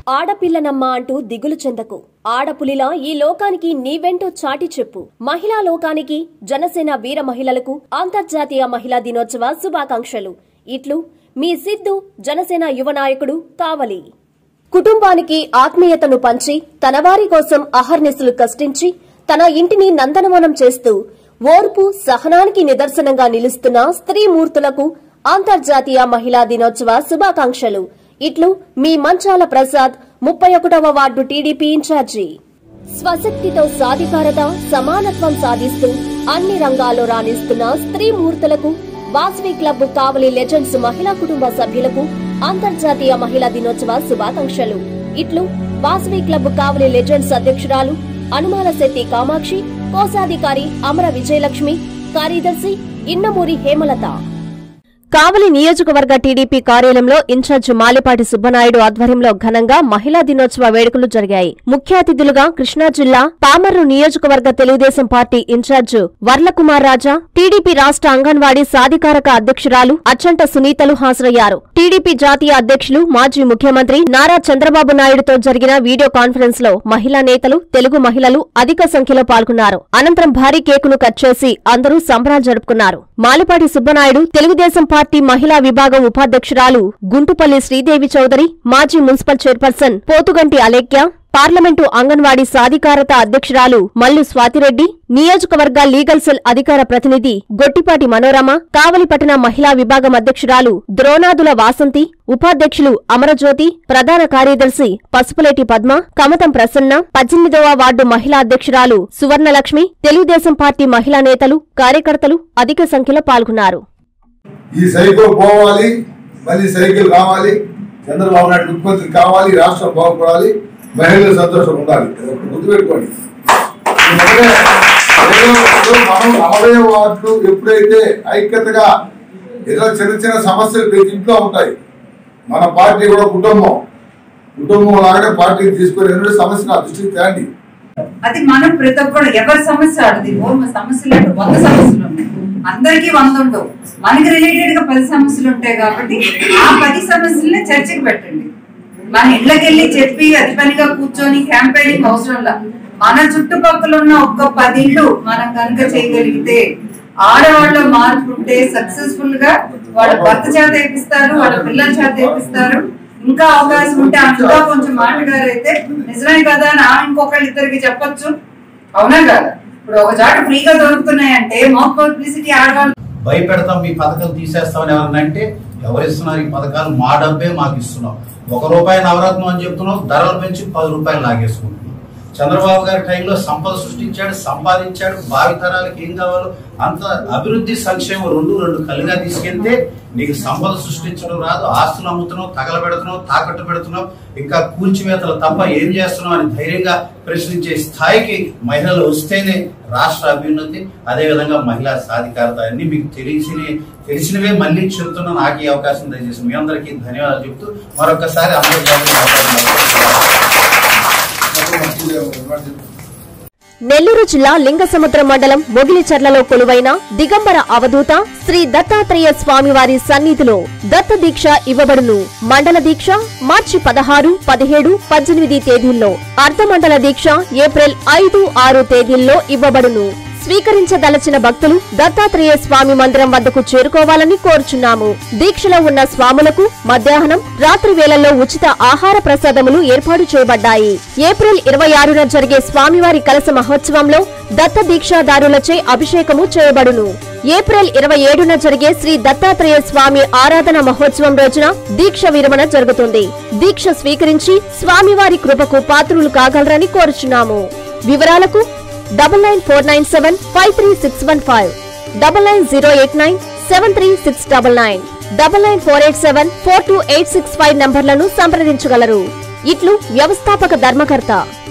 ఆడపిల్లనమ్మా అంటూ దిగులు చెందకు ఆడపులిలా ఈ లోకానికి నీవెంటో చాటి చెప్పు మహిళా లోకానికి జనసేన వీర మహిళలకు అంతర్జాతీయ మహిళా దినోత్సవ శుభాకాంక్షలు ఇట్లు మీ సిద్ధు జనసేన యువ నాయకుడు కావలి కుటుంబానికి ఆత్మీయతను పంచి తన వారి కోసం అహర్నిశలు కష్టించి తన ఇంటిని నందనవనం చేస్తూ ఓర్పు సహనానికి నిదర్శనంగా నిలుస్తున్న స్త్రీమూర్తులకు అంతర్జాతీయ మహిళా దినోత్సవ శుభాకాంక్షలు ఇట్లు మీ మంచాల ప్రసాద్ ముప్పై ఒకటవ వార్డు టీడీపీ ఇన్ఛార్జి స్వశక్తితో సాధికారత సమానత్వం సాధిస్తూ అన్ని రంగాల్లో రాణిస్తున్న స్త్రీమూర్తులకు వాసవి క్లబ్ కావలి లెజెండ్స్ మహిళా కుటుంబ సభ్యులకు అంతర్జాతీయ మహిళా దినోత్సవ శుభాకాంక్షలు ఇట్లు వాసవి క్లబ్ కావలి లెజెండ్స్ అధ్యక్షురాలు అనుమాన శెట్టి కామాక్షి కోశాధికారి అమర విజయలక్ష్మి కార్యదర్శి ఇన్నమూరి హేమలత కావలి నియోజకవర్గ టీడీపీ కార్యాలయంలో ఇన్ఛార్జ్ మాలిపాటి సుబ్బనాయుడు ఆధ్వర్యంలో ఘనంగా మహిళా దినోత్సవ వేడుకలు జరిగాయి ముఖ్య అతిథులుగా కృష్ణా జిల్లా పామర్రు నియోజకవర్గ Telugu Desam party in-charge Varla Kumar Raja TDP రాష్ట్ర అంగన్వాడీ సాధికారక అధ్యక్షురాలు అచ్చంట సునీతలు హాజరయ్యారు టీడీపీ జాతీయ అధ్యక్షులు మాజీ ముఖ్యమంత్రి నారా చంద్రబాబు నాయుడుతో జరిగిన వీడియో కాన్ఫరెన్స్ లో మహిళా నేతలు తెలుగు మహిళలు అధిక సంఖ్యలో పాల్గొన్నారు అనంతరం భారీ కేకును కట్ చేసి అందరూ సంబరాలు జరుపుకున్నారు మాలిపాటి సుబ్బనాయుడు తెలుగుదేశం పార్టీ మహిళా విభాగం ఉపాధ్యక్షురాలు గుంటుపల్లి శ్రీదేవి చౌదరి మాజీ municipal chairperson Pothuganti Alekhya parliament anganwadi సాధికారత అధ్యక్షురాలు మల్లు స్వాతిరెడ్డి నియోజకవర్గ లీగల్ సెల్ అధికార ప్రతినిధి గొట్టిపాటి మనోరమ కావలిపట్టణ మహిళా విభాగం అధ్యక్షురాలు ద్రోణాదుల వాసంతి ఉపాధ్యక్షులు అమరజ్యోతి ప్రధాన కార్యదర్శి పసుపులేటి పద్మ కమతం ప్రసన్న పద్దెనిమిదవ వార్డు మహిళా అధ్యక్షురాలు సువర్ణలక్ష్మి తెలుగుదేశం పార్టీ మహిళా నేతలు కార్యకర్తలు అధిక సంఖ్యలో పాల్గొన్నారు ఈ సైకిల్ పోవాలి మళ్ళీ సైకిల్ కావాలి చంద్రబాబు నాయుడు ముఖ్యమంత్రి కావాలి రాష్ట్రం బాగుపడాలి మహిళలు సంతోషం ఉండాలి ఇది ఒకటి గుర్తుపెట్టుకోండి ఎందుకంటే ఏదో ఏదో మనం నలభై వార్డులు ఎప్పుడైతే ఐక్యతగా ఏదో చిన్న చిన్న సమస్యలు ప్రతి ఇంట్లో ఉంటాయి మన పార్టీ కూడా కుటుంబం కుటుంబం లాగానే పార్టీని తీసుకొని ఎన్నో సమస్యలు ఆ దృష్టికి తేండి అది మనం ప్రతి ఒక్కరు ఎవరి సమస్య ఆడది ఓ మా సమస్యలు అంటే వంద సమస్యలు ఉన్నాయి అందరికీ వంద ఉండవు మనకి రిలేటెడ్ గా పది సమస్యలు ఉంటాయి కాబట్టి ఆ పది సమస్యల్ని చర్చకి పెట్టండి మన ఇళ్ళకెళ్ళి చెప్పి అతి పనిగా కూర్చొని క్యాంపెయినింగ్ అవసరం లా మన చుట్టుపక్కల ఉన్న ఒక్క పది ఇళ్ళు మనం కనుక చేయగలిగితే ఆడవాళ్ళ మార్పు ఉంటే సక్సెస్ఫుల్ గా వాళ్ళ భర్త చేత వేపిస్తారు వాళ్ళ పిల్లల చేత వేపిస్తారు ఇంకా అవకాశం ఉంటే అందులో కొంచెం మాటగారైతే నిజమే కదా అని ఆమె ఇంకొకళ్ళు ఇద్దరికి చెప్పొచ్చు అవునా కదా ఇప్పుడు ఒక చాట ఫ్రీగా దొరుకుతున్నాయంటే మౌత్ పబ్లిసిటీ ఆడవాళ్ళు భయపెడతాం మీ పథకాలు తీసేస్తామని ఎవరన్నా అంటే ఎవరిస్తున్నారు ఈ పథకాలు మా డబ్బే మాకు ఇస్తున్నాం ఒక రూపాయి నవరత్నం అని చెప్తున్నాం ధరలు పెంచి పది రూపాయలు లాగేసుకుంటున్నాం చంద్రబాబు గారి టైంలో సంపద సృష్టించాడు సంపాదించాడు భావి తరాలకు ఏం కావాలో అంత అభివృద్ధి సంక్షేమం రెండు రెండు కలిగా తీసుకెళ్తే నీకు సంపద సృష్టించడం రాదు ఆస్తులు అమ్ముతున్నావు తగలబెడుతున్నావు తాకట్టు పెడుతున్నావు ఇంకా కూల్చివేతలు తప్ప ఏం చేస్తున్నావు అని ధైర్యంగా ప్రశ్నించే స్థాయికి మహిళలు వస్తేనే రాష్ట్ర అభ్యున్నతి అదే విధంగా మహిళా సాధికారత అన్ని మీకు తెలిసిన తెలిసినవే మళ్ళీ చెప్తున్నా నాకు ఈ అవకాశం దయచేసి మీ అందరికీ ధన్యవాదాలు చెప్తూ మరొకసారి అందరూ నెల్లూరు జిల్లా లింగసముద్రం మండలం మొగిలిచర్లలో కొలువైన దిగంబర అవధూత శ్రీ దత్తాత్రేయ స్వామివారి సన్నిధిలో దత్త దీక్ష ఇవ్వబడును మండల దీక్ష మార్చి పదహారు పదిహేడు పద్దెనిమిది తేదీల్లో అర్ధమండల దీక్ష ఏప్రిల్ ఐదు ఆరు తేదీల్లో ఇవ్వబడును స్వీకరించదలచిన భక్తులు దత్తాత్రేయ స్వామి మందిరం వద్దకు చేరుకోవాలని కోరుచున్నాము దీక్షలో ఉన్న స్వాములకు మధ్యాహ్నం రాత్రి వేళల్లో ఉచిత ఆహార ప్రసాదములు ఏర్పాటు చేయబడ్డాయి ఏప్రిల్ ఇరవై ఆరున జరిగే స్వామివారి కలస మహోత్సవంలో దత్త దీక్షాదారులచే అభిషేకము చేయబడును ఏప్రిల్ ఇరవై ఏడున జరిగే శ్రీ దత్తాత్రేయ స్వామి ఆరాధన మహోత్సవం రోజున దీక్ష విరమణ జరుగుతుంది దీక్ష స్వీకరించి స్వామివారి కృపకు పాత్రులు కాగలరని కోరుచున్నాము వివరాలకు double nine four nine seven five three six one five double nine zero eight nine seven three six double nine double nine four eight seven four two eight six five నంబర్లను సంప్రదించగలరు ఇట్లు వ్యవస్థాపక ధర్మకర్త